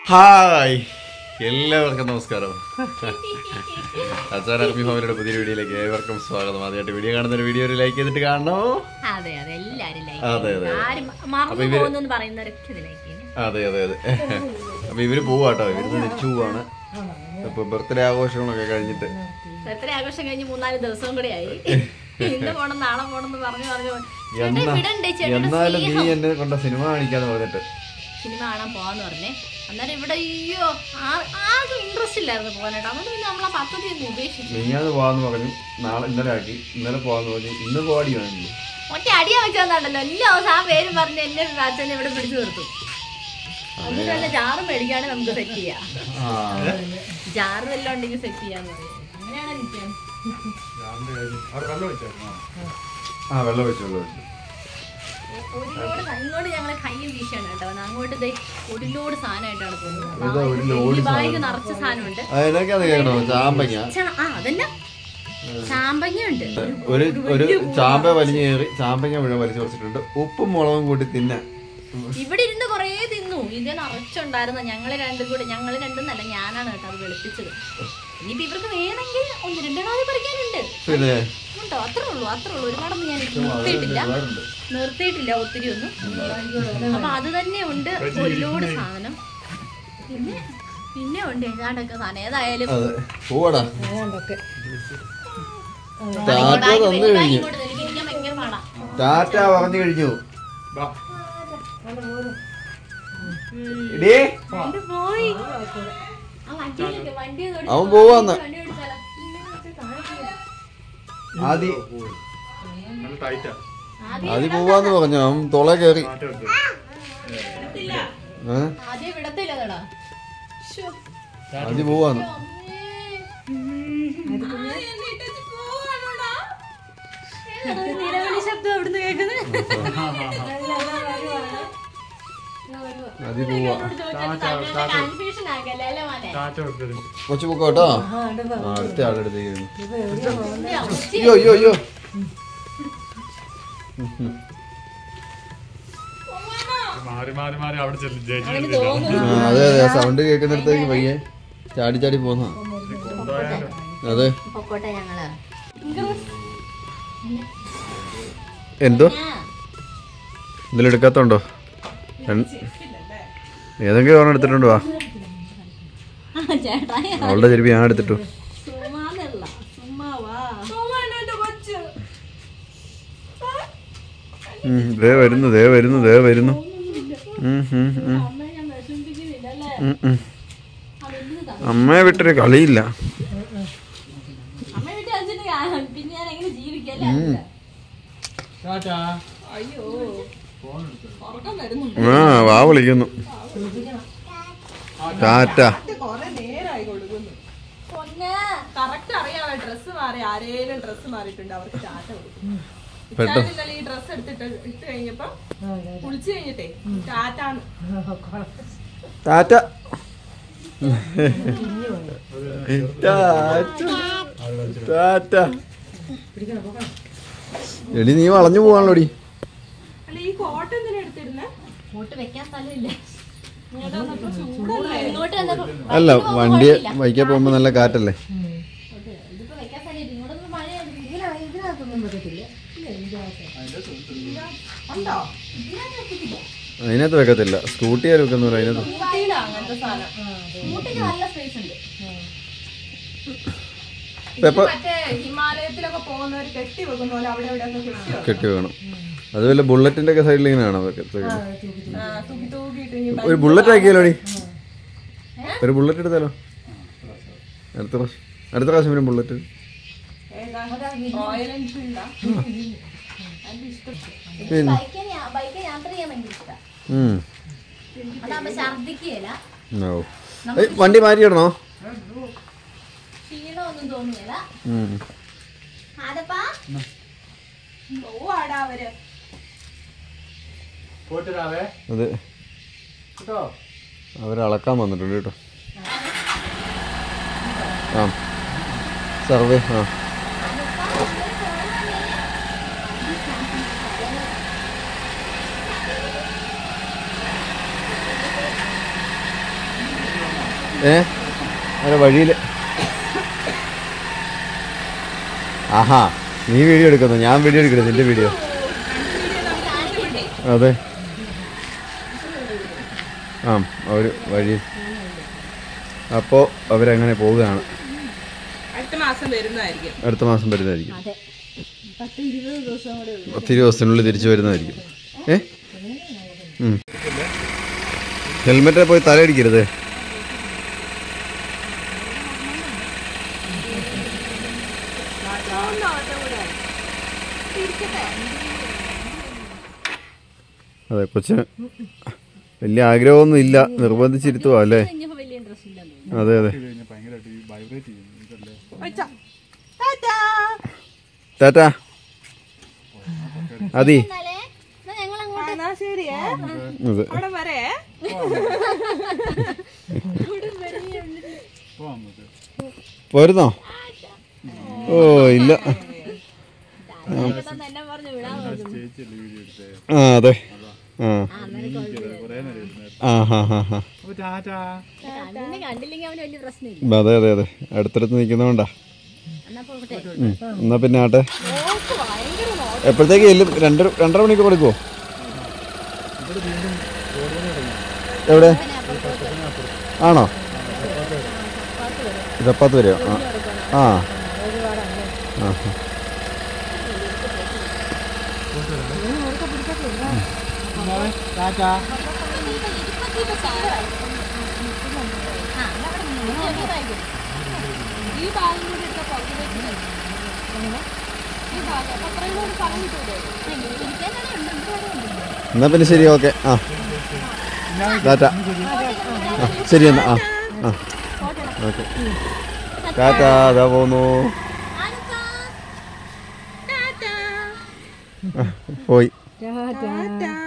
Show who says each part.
Speaker 1: Hi എല്ലാവർക്കും നമസ്കാരം അച്ഛൻ അർമി ഫാമിലിയുടെ പുതിയ വീഡിയോയിലേക്ക് ഏവർക്കും സ്വാഗതം ആദ്യമായിട്ട് വീഡിയോ കാണുന്ന ഒരു വീഡിയോ ഒരു ലൈക്ക് ചെയ്തിട്ട് കാണണോ
Speaker 2: അതെ അതെ എല്ലാരും like
Speaker 1: അതെ, അതെ,
Speaker 2: ചെയ്യും.
Speaker 1: അതെ.
Speaker 2: ആരും
Speaker 1: അപ്പൊ
Speaker 2: മറന്നു
Speaker 1: ഇവര്-
Speaker 2: പോകുന്നു പറയുന്നവരൊക്കെ ഇത് ലൈക്ക് ചെയ്യും
Speaker 1: അതെ അതെ അതെ അപ്പൊ ഇവര് പോവാട്ടോ ഇവര് തിരിച്ചു പോവാണ് ഇപ്പൊ ബർത്ത്ഡേ ആഘോഷങ്ങളൊക്കെ കഴിഞ്ഞിട്ട്
Speaker 2: ബർത്ത്ഡേ ആഘോഷം കഴിഞ്ഞ് മൂന്നാല് ദിവസവും കൂടെ ആയി ഇന്ന് പോണം നാളെ പോണം എന്ന് പറഞ്ഞു പറഞ്ഞു ചേട്ടാ
Speaker 1: എന്നാ
Speaker 2: വിടണ്ടേ ചേട്ടൻ
Speaker 1: എന്നാലും നീ എന്നെ കൊണ്ട സിനിമ കാണിക്കാന്ന് പറഞ്ഞിട്ട്
Speaker 2: സിനിമ കാണാൻ പോവാന്ന് പറഞ്ഞേ അന്നേരം ഇവിടെ അയ്യോ ആ- ആർക്കും ഇൻട്രസ്റ്റ് ഇല്ലായിരുന്നു പോകാനായിട്ട് അതുകൊണ്ട് പിന്നെ നമ്മളെ പദ്ധതി ഒന്ന് ഉപേക്ഷിച്ചു
Speaker 1: നീയത് പോവാന്ന് പറഞ്ഞു നാളെ ഇന്നലെ ആക്കി ഇന്നലെ പോവാന്ന് പറഞ്ഞു ഇന്ന് പോവാടി വാങ്ങി
Speaker 2: ഒറ്റ അടിയാ വെച്ചതാണല്ലോ എല്ലാ ദിവസം ആ പേരും പറഞ്ഞ് എന്നെ അച്ഛനെ ഇവിടെ പിടിച്ചു നിർത്തും എന്നിട്ട് തന്നെ ജാറ് മേടിക്കാണ്ട് നമുക്ക് സെറ്റ് ചെയ്യാം
Speaker 1: ആ
Speaker 2: ജാറ് വല്ലതും ഉണ്ടെങ്കിൽ സെറ്റ് ചെയ്യാന്ന് പറയും അങ്ങനെയാണ് നിൽക്കാൻ
Speaker 1: ആ വെള്ളം വെച്ചു വെള്ളം വെച്ചു
Speaker 2: ഒരു ലോഡ് ഇങ്ങോട്ട് ഞങ്ങള് കയ്യും വീശാണ് കേട്ടോ അങ്ങോട്ട് ദേ ഒരു ലോഡ് സാധനമായിട്ടാണ്
Speaker 1: ഏതാ ഒരു ലോഡ്
Speaker 2: പോകുന്നത് ബാഗ് നിറച്ച സാധനമുണ്ട്
Speaker 1: അതിനൊക്കെയാന്ന് കേൾക്കണോ ചാമ്പങ്ങ
Speaker 2: ചാ- ആ അതന്നെ ചാമ്പങ്ങ ഉണ്ട്
Speaker 1: ഒരു ഒരു ചാമ്പ വലിഞ്ഞു കയറി ചാമ്പങ്ങ മുഴുവൻ വലിച്ചു കുറച്ചിട്ടുണ്ട് ഉപ്പും മുളകും കൂട്ടി തിന്നാൻ
Speaker 2: ഇവിടെ ഇരുന്ന് കുറേ തിന്നു ഇത് നിറച്ചുണ്ടായിരുന്നു ഞങ്ങള് രണ്ടും കൂടെ ഞങ്ങള് രണ്ടും നല്ല ഞാനാണ് കേട്ടോ അത് വെളുപ്പിച്ചത് ഇനിയിപ്പോ ഇവർക്ക് വേണമെങ്കിൽ ഒന്ന് രണ്ടെണ്ണാതെ പറിക്കാനുണ്ട്
Speaker 1: പിന്നെ
Speaker 2: ഉണ്ടോ അത്രേ ഉള്ളൂ അത്രേ ഉള്ളൂ ഒരുപാടൊന്നും ഞാൻ നിർത്തിയിട്ടില്ല നിർത്തിയിട്ടില്ല ഒത്തിരി ഒന്നും അപ്പൊ അത് തന്നെ ഉണ്ട് ഒരു ലോഡ് സാധനം പിന്നെ പിന്നെ ഉണ്ട് ഏതാണ്ടൊക്കെ സാധനം ഏതായാലും
Speaker 1: അതെ പോവാടാ ടാറ്റ
Speaker 2: ബാഗ്
Speaker 1: തന്നു
Speaker 2: ബാഗ്
Speaker 1: കഴിഞ്ഞു
Speaker 2: ഇങ്ങോട്ട് തരിക. എനിക്ക് ഭയങ്കര പാടാ
Speaker 1: ടാറ്റ പറഞ്ഞു കഴിഞ്ഞു ഇടീ
Speaker 2: ഇത് പോയി ആ വണ്ടിയിലേക്ക് വണ്ടി ഒന്ന് ഓടിച്ച്
Speaker 1: അവൻ പോവാന്ന്
Speaker 2: വണ്ടി ഓടിച്ചാലോ?
Speaker 1: ആദി
Speaker 2: ആദ്യം
Speaker 1: ആദി പോവാന്ന് പറഞ്ഞു അവൻ തൊള കയറി ഏ
Speaker 2: ആദ്യം വിടത്തില്ല കേടാ
Speaker 1: ആദി പോവാന്ന്
Speaker 2: നിലവിളി ശബ്ദം അവിടുന്ന് കേൾക്കുന്നത്
Speaker 1: ആദി പോവാ
Speaker 2: കൺഫ്യൂഷൻ ആക്കല്ലേ അല്ലേ മോനെ
Speaker 1: കൊച്ചു പൊക്കോ കേട്ടോ ആ, അടുത്ത ആളെടുത്തേക്ക് അയ്യോ അയ്യോ അയ്യോ
Speaker 3: മാറി മാറി മാറി അവിടെ ചെല്ലും ചേച്ചി
Speaker 2: അവന് തോന്നുന്നു
Speaker 1: ആ, അതെ അതെ സൗണ്ട് കേൾക്കുന്നിടത്തേക്ക് പയ്യെ ചാടി ചാടി പോന്ന അതെ
Speaker 2: പൊക്കോട്ടെ ഞങ്ങള്
Speaker 1: എന്തോ ഇതിൽ എടുക്കാത്തോണ്ടോ രൺ- ഏതെങ്കിലും ഒരെണ്ണം എടുത്തിട്ടുണ്ടോ വാ
Speaker 2: ആ, ചേട്ടാ
Speaker 1: അവളുടെ ചെരുപ്പ് ഞാൻ എടുത്തിട്ടു
Speaker 2: സുമ്മാന്നല്ല സുമ്മാ വാ
Speaker 1: ഉം, ദേ വരുന്നു ദേ വരുന്നു ദേ വരുന്നു ഉം, ഉം, ഉം.
Speaker 2: അമ്മയെ ഞാൻ വിഷമിപ്പിക്കുന്നില്ലല്ലേ
Speaker 1: ഉം, ഉം.
Speaker 2: ആ വലുത്
Speaker 1: അമ്മയെ വിട്ടൊരു കളിയില്ല
Speaker 2: അമ്മ വീട്ടിൽ അച്ഛന് കാ- പിന്നെ ഞാൻ എങ്ങനെ ജീവിക്കല്ലേ അയ്യോ ഉറക്കം വരുന്നു
Speaker 1: ആ വാ വിളിക്കുന്നു ടാറ്റ
Speaker 2: പൊന്നെ
Speaker 4: കറക്റ്റ് അറിയാവേ ഡ്രസ്സ് മാറി ആരേലും ഡ്രസ്സ് മാറിയിട്ടുണ്ട് അവർക്ക് ടാറ്റ കൊടുക്കും
Speaker 1: പെട്ടെന്ന്
Speaker 4: ഇന്നലെ ഈ ഡ്രസ്സ് എടുത്തിട്ട് ഇട്ട് കഴിഞ്ഞപ്പോ കുളിച്ചു കഴിഞ്ഞിട്ടേ ടാറ്റാന്ന്
Speaker 1: ടാറ്റ ടാറ്റ ടാറ്റ എടി നീ വളഞ്ഞു പോവാണല്ലോടി
Speaker 4: അല്ല ഈ കോട്ട എന്തിനാ എടുത്തിരുന്നേ
Speaker 2: ഇങ്ങോട്ട് വെക്കാൻ സ്ഥലമില്ല ഇങ്ങോട്ട് വന്നപ്പോ
Speaker 1: അല്ല
Speaker 2: ബൈക്കിന് പോകുമ്പോ
Speaker 1: വണ്ടി
Speaker 2: കുഴപ്പമില്ല.
Speaker 1: ബൈക്കിൽ പോകുമ്പോ നല്ല കാറ്റല്ലേ
Speaker 2: ഇതിപ്പോ വെക്കാൻ സ്ഥലമില്ല ഇങ്ങോട്ടൊന്നും മഴ ഇതിനകത്തൊന്നും പറ്റത്തില്ല
Speaker 4: ഉണ്ടോ
Speaker 1: അതിനകത്ത് വെക്കത്തില്ല സ്കൂട്ടിയാൽ വെക്കുന്ന അതിനകത്ത്
Speaker 4: ഊട്ടിയിലാ അങ്ങനത്തെ സാധനം
Speaker 2: സ്കൂട്ടിക്ക് നല്ല സ്പേസ് ഉണ്ട്
Speaker 1: പെപ്പ
Speaker 4: മറ്റേ ഹിമാലയത്തിലൊക്കെ പോകുന്നവർ കെട്ടി വെക്കുന്ന പോലെ അവിടെ ഇവിടെ ഒക്കെ കെട്ടി വെക്കും
Speaker 1: കെട്ടി വേണം അതുപോലെ ബുള്ളറ്റിന്റെ ഒക്കെ സൈഡിൽ ഇങ്ങനെയാണോ വെക്കത്ത്
Speaker 4: ആ, തൂക്കി തൂക്കിയിട്ട് ഇനി
Speaker 1: ഒരു ബുള്ളറ്റ് ആക്കിയാലോടി ഒരു ബുള്ളറ്റ് എടുത്താലോ അടുത്ത പ്രാവശ്യം അടുത്ത പ്രാവശ്യം പിന്നെ ബുള്ളറ്റ്
Speaker 4: ഏതാ റോയൽ എൻഫീൽഡാ
Speaker 1: പിന്നെ
Speaker 2: ബൈക്ക് ബൈക്ക് യാത്ര ചെയ്യാൻ ഭയങ്കര ഇഷ്ടമാണ്
Speaker 1: ഉം.
Speaker 2: അതാകുമ്പോ ഛർദിക്കുകയില്ല
Speaker 1: ഓ ഏയ്, വണ്ടി മാറ്റിയിടണോ
Speaker 2: ക്ഷീണമൊന്നും തോന്നുകയില്ല
Speaker 1: ഉം.
Speaker 2: അതപ്പാ
Speaker 4: പോവാടാ അവര്
Speaker 1: അത് അവരളക്കാൻ വന്നിട്ടുണ്ട് കേട്ടോ ആ സർവേ ആ ഏ അങ്ങനെ വഴിയിൽ ആഹാ നീ വീഡിയോ എടുക്കുന്നു ഞാൻ വീഡിയോ എടുക്കണേ നിന്റെ വീഡിയോ അതെ ആ അവർ വഴി അപ്പോൾ അവരങ്ങനെ പോവുകയാണ്
Speaker 4: അടുത്ത മാസം വരുന്നതായിരിക്കും
Speaker 1: അടുത്ത മാസം വരുന്നതായിരിക്കും
Speaker 2: അതെ പത്ത് ഇരുപത് ദിവസം കൂടെ ഉള്ളൂ
Speaker 1: ഒത്തിരി ദിവസത്തിനുള്ളിൽ തിരിച്ചു വരുന്നതായിരിക്കും ഏ ഹെൽമെറ്റ് പോയി തലയടിക്കരുത് അതെ കൊച്ചിന് വലിയ ആഗ്രഹമൊന്നും ഇല്ല നിർബന്ധിച്ചിരുത്തുവാ അല്ലേ
Speaker 2: കഴിഞ്ഞപ്പോ വലിയ ഇൻട്രസ്റ്റ് ഇല്ലെന്ന് തോന്നുന്നു
Speaker 1: അതെ അതെ
Speaker 3: ഭയങ്കരമായിട്ട് വൈബ്രേറ്റ് ചെയ്യും ഇതല്ലേ
Speaker 4: വെച്ചാ. ടാറ്റാ.
Speaker 1: ടാറ്റാ അതി
Speaker 2: എന്നാലേ എന്നാ ഞങ്ങൾ അങ്ങോട്ട്
Speaker 4: എന്നാ ശരിയേ
Speaker 1: അതെ
Speaker 4: അവിടെ വരേ
Speaker 3: പോവാം നമുക്ക്
Speaker 1: പോരുന്നോ ഓ ഇല്ല
Speaker 2: തന്നെ പറഞ്ഞു വിടാൻ പറഞ്ഞു
Speaker 3: ചേച്ചിയല്ലേ വീഡിയോ എടുത്തേ
Speaker 1: ആ അതെ ആ
Speaker 3: കുറേ നേരം ഇരുന്ന്
Speaker 1: ആ ഹാ ഹാ ഹാ
Speaker 3: അപ്പൊ ടാറ്റാ
Speaker 2: കണ്ണിനെ കണ്ടില്ലെങ്കിൽ അവന് വലിയ പ്രശ്നമില്ല
Speaker 1: അതെ അതെ അതെ അടുത്തടുത്ത് നിൽക്കുന്നതുകൊണ്ടാ
Speaker 2: എന്നാ പോകട്ടെ
Speaker 1: ഉം. എന്നാ പിന്നെ ആട്ടെ എപ്പോഴത്തേക്ക് ചെല്ലും രണ്ടര രണ്ടര മണിക്ക് കൊടുക്കുവോ എവിടെ ആണോ ഇതപ്പാത്ത് വരെയോ ആ ആ ആ
Speaker 3: ടാറ്റാ
Speaker 2: ഈ ഭാഗം കൂടി എടുത്ത പുറകിലേക്ക് ഈ ഭാഗം അപ്പൊ അത്രയും കൂടി സ്ഥലം കിട്ടൂലേ ഇരിക്കാൻ തന്നെ ഉണ്ട് എന്ത് കാര്യമുണ്ട്
Speaker 1: എന്നാ പിന്നെ ശരി ഓക്കെ ആ ടാറ്റ ആ ശരി എന്നാ ആ ആ ഓക്കെ ടാറ്റ അതാ പോന്നു ആ, പോയി
Speaker 4: ടാറ്റാ